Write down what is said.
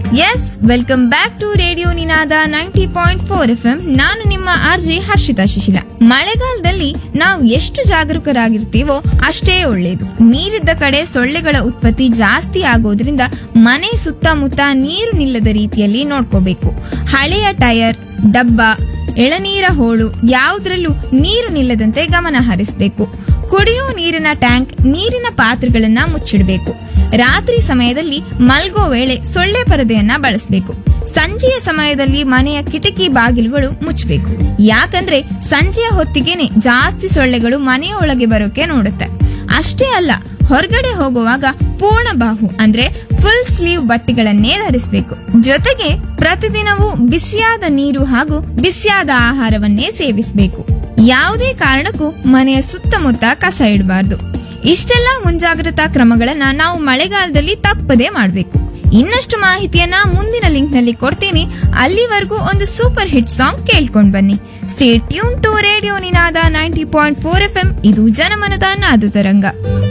S welcome back to radio Ninada ninety point four F M ನಾನು ನಿಮ್ಮ RJ Harshita Shishila ಮಳೆಗಾಲದಲ್ಲಿ ನಾವು ಎಷ್ಟು ಜಾಗರೂಕರಾಗಿರ್ತೀವೋ ಅಷ್ಟೇ ಒಳ್ಳೆಯದು ನೀರಿದ್ದ ಕಡೆ ಸೊಳ್ಳೆಗಳ ಉತ್ಪತ್ತಿ ಜಾಸ್ತಿ ಆಗೋದ್ರಿಂದ ಮನೆ ಸುತ್ತಮುತ್ತ ನೀರು ನಿಲ್ಲದ ರೀತಿಯಲ್ಲಿ ನೋಡ್ಕೋಬೇಕು ಹಳೆಯ ಟೈರ್ ಡಬ್ಬ ಎಳನೀರ ಹೋಳು ಯಾವುದ್ರಲ್ಲೂ ನೀರು ನಿಲ್ಲದಂತೆ ಗಮನ ಹರಿಸಬೇಕು ಕುಡಿಯೋ ನೀರಿನ ಟ್ಯಾಂಕ್ ನೀರಿನ ಪಾತ್ರೆಗಳನ್ನ ಮುಚ್ಚಿಡಬೇಕು ರಾತ್ರಿ ಸಮಯದಲ್ಲಿ ಮಲ್ಗೋ ವೇಳೆ ಸೊಳ್ಳೆ ಪರದೆಯನ್ನ ಬಳಸಬೇಕು ಸಂಜೆಯ ಸಮಯದಲ್ಲಿ ಮನೆಯ ಕಿಟಕಿ ಬಾಗಿಲುಗಳು ಮುಚ್ಚಬೇಕು ಯಾಕಂದ್ರೆ ಸಂಜೆಯ ಹೊತ್ತಿಗೆನೆ ಜಾಸ್ತಿ ಸೊಳ್ಳೆಗಳು ಮನೆಯ ಒಳಗೆ ಬರೋಕೆ ನೋಡುತ್ತೆ ಅಷ್ಟೇ ಅಲ್ಲ ಹೊರಗಡೆ ಹೋಗುವಾಗ ಪೂರ್ಣ ಬಾಹು ಅಂದ್ರೆ ಫುಲ್ ಸ್ಲೀವ್ ಬಟ್ಟೆಗಳನ್ನೇ ಧರಿಸಬೇಕು ಜೊತೆಗೆ ಪ್ರತಿದಿನವೂ ಬಿಸಿಯಾದ ನೀರು ಹಾಗೂ ಬಿಸಿಯಾದ ಆಹಾರವನ್ನೇ ಸೇವಿಸಬೇಕು ಯಾವುದೇ ಕಾರಣಕ್ಕೂ ಮನೆಯ ಸುತ್ತಮುತ್ತ ಕಸ ಇಡಬಾರ್ದು ಇಷ್ಟೆಲ್ಲ ಮುಂಜಾಗ್ರತಾ ಕ್ರಮಗಳನ್ನ ನಾವು ಮಳೆಗಾಲದಲ್ಲಿ ತಪ್ಪದೇ ಮಾಡಬೇಕು ಇನ್ನಷ್ಟು ಮಾಹಿತಿಯನ್ನ ಮುಂದಿನ ಲಿಂಕ್ ನಲ್ಲಿ ಕೊಡ್ತೀನಿ ಅಲ್ಲಿವರೆಗೂ ಒಂದು ಸೂಪರ್ ಹಿಟ್ ಸಾಂಗ್ ಕೇಳ್ಕೊಂಡ್ ಬನ್ನಿ stay tune to radio Ninada ninety point four F M ಇದು ಜನಮನದ ನಾದ ತರಂಗ